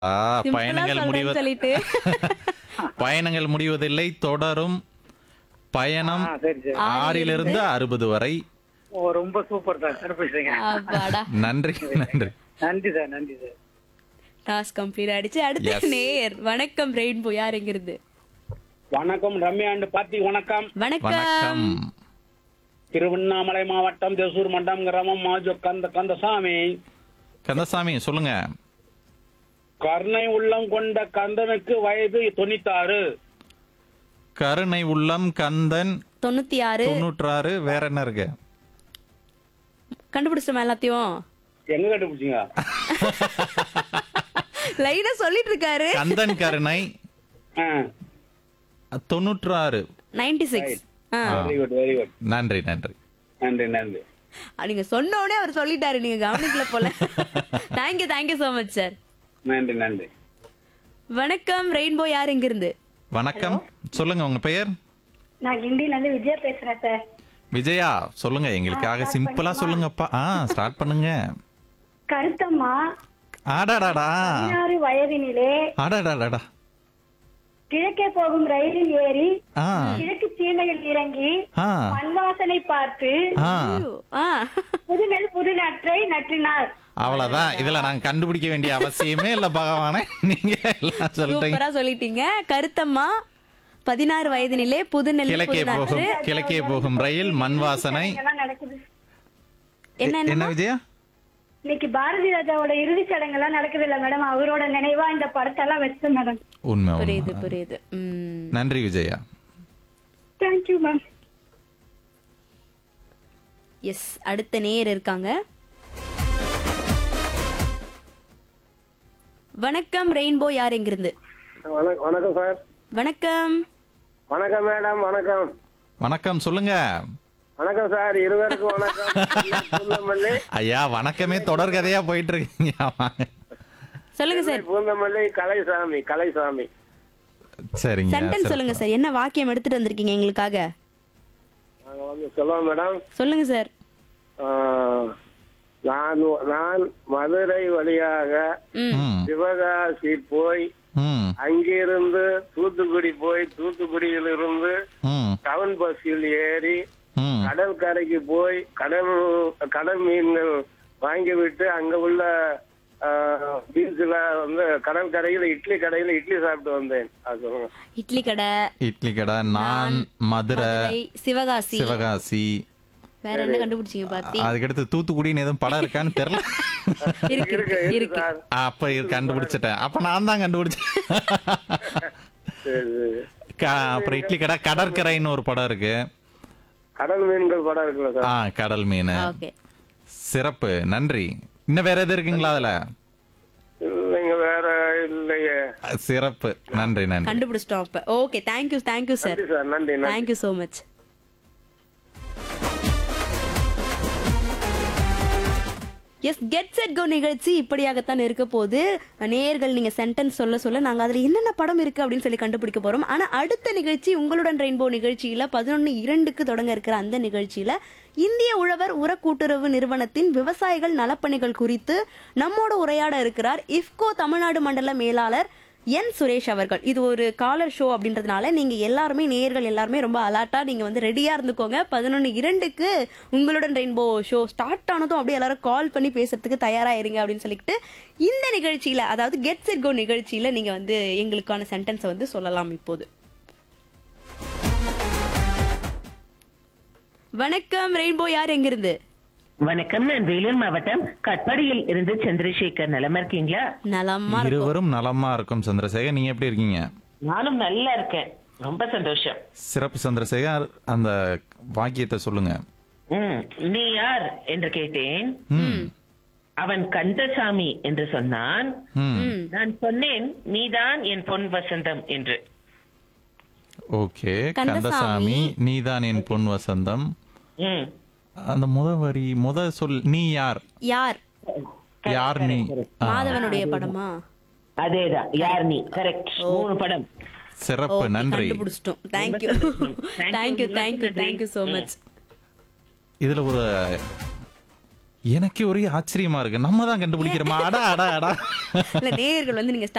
ஆ, சிம்பிளா பயணங்கள் சொல்றேன்னு முடிவது சொல்லிட்டு பயணங்கள் முடிவதில்லை தொடரும் பயணம் ஆ சரி சரி ஆறிலிருந்து அறுபது வரை ஓ ரொம்ப சூப்பர் சார் கண்டுபிடிச்சிங்க அப்பாடா நன்றி நன்றி நன்றி சார் நன்றி சார் டாஸ்க் கம்ப்ளீட் ஆயிடுச்சு அடுத்த Yes. நேர் வணக்கம் ரெயின்போ யார் எங்கிருந்து வணக்கம் ரம்யா அண்ட் பார்த்தி வணக்கம் வணக்கம் வணக்கம் திருவண்ணாமலை மாவட்டம் தேசூர் மண்டம் கிராமம் மாஜோ கந்த கந்தசாமி கந்தசாமி சொல்லுங்க கருணை உள்ளம் கொண்ட கந்தனுக்கு வயது தொண்ணூத்தாறு கருணை உள்ளம் கந்தன் தொண்ணூத்தி ஆறு தொண்ணூற்றாறு வேற என்ன இருக்கு கண்டுபிடிச்சிட்டோமா எல்லாத்தையும் எங்க கண்டுபிடிச்சிங்க லைனா சொல்லிட்டு இருக்காரு கந்தன் கருணை ஆ, தொண்ணூற்றாறு ninety six very good very good நன்றி நன்றி நன்றி நன்றி நீங்க சொன்ன உடனே அவர் சொல்லிட்டாரு நீங்க கவனிக்கல போல thank you thank you so much sir நன்றி நன்றி வணக்கம் ரெயின்போ யார் எங்கிருந்து வணக்கம் சொல்லுங்க உங்க பெயர் நான் கிண்டில இருந்து விஜயா பேசுறேன் சார் விஜயா சொல்லுங்க எங்களுக்காக சிம்பிளா சொல்லுங்கப்பா ஆ ஸ்டார்ட் பண்ணுங்க கருத்தம்மா ஆடாடாடா பதினாறு வயதினிலே ஆடாடாடாடா கிழக்கே போகும் ரயிலில் ஏறி ஆ கிழக்கு சீமையில் இறங்கி ஆ மண்வாசனை பார்த்து ஆ ஐயோ, ஆ புதுநெல் புது நற்றை நற்றினார் அவ்வளவுதான் இதுல நாங்க கண்டுபிடிக்க வேண்டிய அவசியமே இல்ல பகவானே நீங்க எல்லாம் சொல்லிட்டீங்க சூப்பரா சொல்லிட்டீங்க கருத்தம்மா பதினாறு வயதினிலே புது நெல் கிழக்கே போகும் கிழக்கே போகும் ரயில் மண் வாசனை இதெல்லாம் நடக்குது என்ன என்ன விஜயா இன்னைக்கு பாரதி ராஜாவோட இறுதி சடங்கெல்லாம் நடக்குது இல்ல மேடம் அவரோட நினைவா இந்த படத்தெல்லாம் வச்சேன் மேடம் உண்மை உண்மை. புரியுது புரியுது உம் நன்றி விஜயா தேங்க்யூ மேம் எஸ் அடுத்த நேயர் இருக்காங்க வணக்கம் ரெயின்போ யார் எங்கிருந்து வணக்கம் வணக்கம் சார் வணக்கம் வணக்கம் மேடம் வணக்கம் வணக்கம் சொல்லுங்க வணக்கம் சார் இருவருக்கும் வணக்கம் ஐயா வணக்கமே தொடர்கதையா போயிட்டு இருக்கீங்க வாங்க. சொல்லுங்க சார் பூந்தமல்லி கலைசாமி கலைசாமி சரிங்க சென்டென்ஸ் சரி. சொல்லுங்க சார் என்ன வாக்கியம் எடுத்துட்டு வந்திருக்கீங்க எங்களுக்காக நாங்க வந்து சொல்லுவோம் மேடம் சொல்லுங்க சார் ஆஹ், நான் நான் மதுரை வழியாக ம் ம், சிவகாசி போய் ம், அங்கிருந்து தூத்துக்குடி போய் தூத்துக்குடியிலிருந்து ம், டவுன் பஸ்ஸில் ஏறி ம். கடற்கரைக்கு போய் கடல் கடல் மீன்கள் வாங்கிவிட்டு அங்க உள்ள பீச்சில் வந்து கடற்கரையில் இட்லி கடையில் இட்லி சாப்பிட்டு வந்தேன் அது சொல்லுங்க. இட்லி கடை இட்லி கடை நான் மதுரை மதுரை, சிவகாசி சிவகாசி வேற என்ன கண்டுபிடிச்சீங்க பாத்தி அதுக்கடுத்து தூத்துக்குடின்னு எதுவும் படம் இருக்கான்னு தெரியல இருக்கு இருக்கு, இருக்கு சார். அப்ப இது கண்டுபிடிச்சிட்டேன் அப்ப நான் தான் கண்டுபிடிச்சேன் சரி, சரி. க- அப்புறம் இட்லி கடை கடற்கரைன்னு ஒரு படம் இருக்கு கடல் மீன்கள் படம் இருக்குல்ல சார் ஆ கடல் மீன் ஓகே சிறப்பு நன்றி இன்னும் வேற எது இருக்குங்களா அதுல இல்லைங்க வேற இல்லையே சிறப்பு நன்றி நன்றி கண்டுபிடிச்சிட்டோம் அப்ப ஓகே தேங்க்யூ தேங்க்யூ சார் நன்றி சார் நன்றி நன்றி thank you so much yes get set go நிகழ்ச்சி இப்படியாகத்தான் இருக்க போது நேயர்கள் நீங்க சென்டென்ஸ் சொல்ல சொல்ல நாங்க அதுல என்னென்ன படம் இருக்கு அப்படின்னு சொல்லி கண்டுபிடிக்க போறோம் ஆனா அடுத்த நிகழ்ச்சி உங்களுடன் ரெயின்போ நிகழ்ச்சியில பதினொன்னு இரண்டுக்கு தொடங்க இருக்கிற அந்த நிகழ்ச்சியில இந்திய உழவர் உர கூட்டுறவு நிறுவனத்தின் விவசாயிகள் நலப்பணிகள் குறித்து நம்மோட உரையாட இருக்கிறார் இஃப்கோ தமிழ்நாடு மண்டல மேலாளர் என் சுரேஷ் அவர்கள் இது ஒரு காலர் ஷோ அப்படின்றதுனால நீங்க எல்லாருமே நேயர்கள் எல்லாருமே ரொம்ப அலர்ட்டா நீங்க வந்து ரெடியா இருந்துக்கோங்க பதினொன்னு இரண்டுக்கு உங்களுடன் ரெயின்போ ஷோ ஸ்டார்ட் ஆனதும் அப்படியே எல்லாரும் கால் பண்ணி பேசுறதுக்கு தயாரா இருங்க அப்படின்னு சொல்லிட்டு இந்த நிகழ்ச்சியில அதாவது கெட் செட் கோ நிகழ்ச்சியில நீங்க வந்து எங்களுக்கான சென்டென்ஸை வந்து சொல்லலாம் இப்போது வணக்கம் ரெயின்போ யார் எங்கிருந்து வணக்கம் நான் வேலூர் மாவட்டம் கட்பாடியில் இருந்து சந்திரசேகர் நலமா இருக்கீங்களா நலமா இருக்கும் இருவரும் நலமா இருக்கும் சந்திரசேகர் நீங்க எப்படி இருக்கீங்க நானும் நல்லா இருக்கேன் ரொம்ப சந்தோஷம் சிறப்பு சந்திரசேகர் அந்த வாக்கியத்தை சொல்லுங்க ம் நீ யார் என்று கேட்டேன் ம், அவன் கந்தசாமி என்று சொன்னான் ம். ம். நான் சொன்னேன் நீதான் என் பொன் வசந்தம் என்று ஓகே கந்தசாமி. கந்தசாமி நீதான் என் பொன் வசந்தம் ம் அந்த முத வரி முத சொல் நீ யார் யார் யார் நீ ஆ, மாதவனுடைய படமா அதேதான் யார் நீ கரெக்ட் மூணு படம் சிறப்பு Okay, நன்றி கண்டுபிடிச்சிட்டோம் thank you thank you thank you thank you so much இதுல ஒரு எனக்கே ஒரே ஆச்சரியமா இருக்கு நம்ம தான் கண்டுபிடிக்கிறோமா அடா அடா அடா இல்ல நேயர்கள் வந்து நீங்க